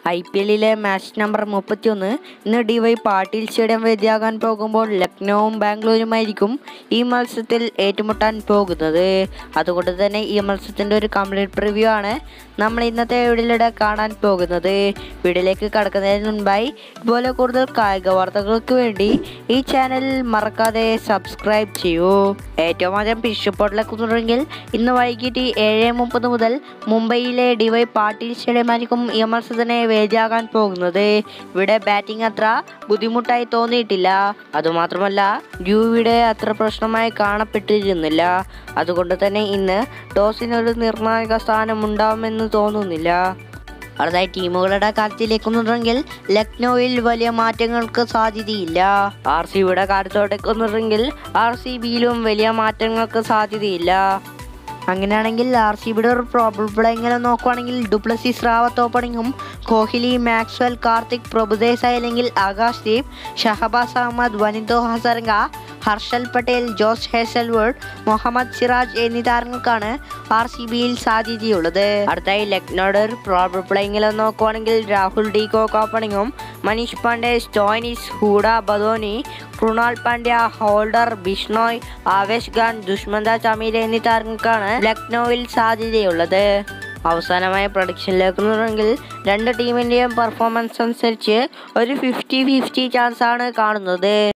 I P എല്ലിലെ match number മുപ്പത്തിയൊന്ന് ഇന്ന് ഡി വൈ പാട്ടീൽ സ്റ്റേഡിയം വേദിയാകാൻ പോകുമ്പോൾ ലക്നൌവും ബാംഗ്ലൂരുമായിരിക്കും ഈ മത്സരത്തിൽ ഏറ്റുമുട്ടാൻ പോകുന്നത് അതുകൊണ്ട് തന്നെ ഈ മത്സരത്തിൻ്റെ ഒരു കംപ്ലീറ്റ് പ്രിവ്യൂ ആണ് നമ്മൾ ഇന്നത്തെ വീഡിയോയിലൂടെ കാണാൻ പോകുന്നത് വീഡിയോയിലേക്ക് കടക്കുന്നതിന് മുൻപായി ഇതുപോലെ കൂടുതൽ കായിക വാർത്തകൾക്ക് വേണ്ടി ഈ ചാനൽ മറക്കാതെ സബ്സ്ക്രൈബ് ചെയ്യൂ ഏറ്റവും ആദ്യം പിച്ച് റിപ്പോർട്ടിലേക്ക് തുടങ്ങി ഇന്ന് വൈകിട്ട് ഏഴ് മുപ്പത് മുതൽ മുംബൈയിലെ ഡിവൈ പാട്ടീൽ സ്റ്റേഡിയമായിരിക്കും ഈ മത്സരത്തിന് വേദിയാകാൻ പോകുന്നത് ഇവിടെ ബാറ്റിംഗ് അത്ര ബുദ്ധിമുട്ടായി തോന്നിയിട്ടില്ല അതുമാത്രമല്ല ഡ്യൂവിടെ അത്ര പ്രശ്നമായി കാണപ്പെട്ടിരുന്നില്ല അതുകൊണ്ട് തന്നെ ഇന്ന് ടോസിനൊരു നിർണായക സ്ഥാനം ഉണ്ടാവുമെന്ന് തോന്നുന്നില്ല അടുത്തായി ടീമുകളുടെ കാര്യത്തിലേക്ക് വന്നിട്ടുണ്ടെങ്കിൽ ലക്നൌവിൽ വലിയ മാറ്റങ്ങൾക്ക് സാധ്യതയില്ല ആർ സി ബിയുടെ കാര്യത്തോട്ടേക്ക് വന്നിട്ടുണ്ടെങ്കിൽ ആർ സി ബിയിലും വലിയ മാറ്റങ്ങൾക്ക് സാധ്യതയില്ല അങ്ങനെയാണെങ്കിൽ ആർ സി ബിയുടെ ഒരു പ്രോബിൾ എങ്ങനെ നോക്കുവാണെങ്കിൽ ഡുപ്ലസിസ് റാവത്ത് ഓപ്പണിങ്ങും കോഹ്ലി മാക്സ്വൽ കാർത്തിക് പ്രഭുദേശായി അല്ലെങ്കിൽ ആകാശ് ദീപ് ഷഹബാസ് അഹമ്മദ് വനിതോ ഹസരംഗ ഹർഷൽ പട്ടേൽ ജോസ് ഹേസൽവുഡ് മുഹമ്മദ് സിറാജ് എന്നീ താരങ്ങൾക്കാണ് ആർ സി ബിയിൽ സാധ്യതയുള്ളത് അടുത്തായി ലക്നോയുടെ ഒരു പ്രോബിൾ പ്ലേയിങ്ങിൽ നോക്കുവാണെങ്കിൽ രാഹുൽ ഡി കോക്ക് ഓപ്പണിങ്ങും മനീഷ് പാണ്ഡെ സ്റ്റോയിനിസ് ഹൂഡ ബദോനി കൃണാൽ പാണ്ഡ്യ ഹോൾഡർ ബിഷ്ണോയ് ആവേശ് ഖാൻ ദുഷ്മന്ത ചമീര എന്നീ താരങ്ങൾക്കാണ് ലക്നൌവിൽ സാധ്യതയുള്ളത് അവസാനമായ പ്രൊഡിക്ഷനിലേക്ക് തുടങ്ങി രണ്ട് ടീമിൻ്റെയും പെർഫോമൻസ് അനുസരിച്ച് ഒരു ഫിഫ്റ്റി ഫിഫ്റ്റി ചാൻസ് ആണ് കാണുന്നത്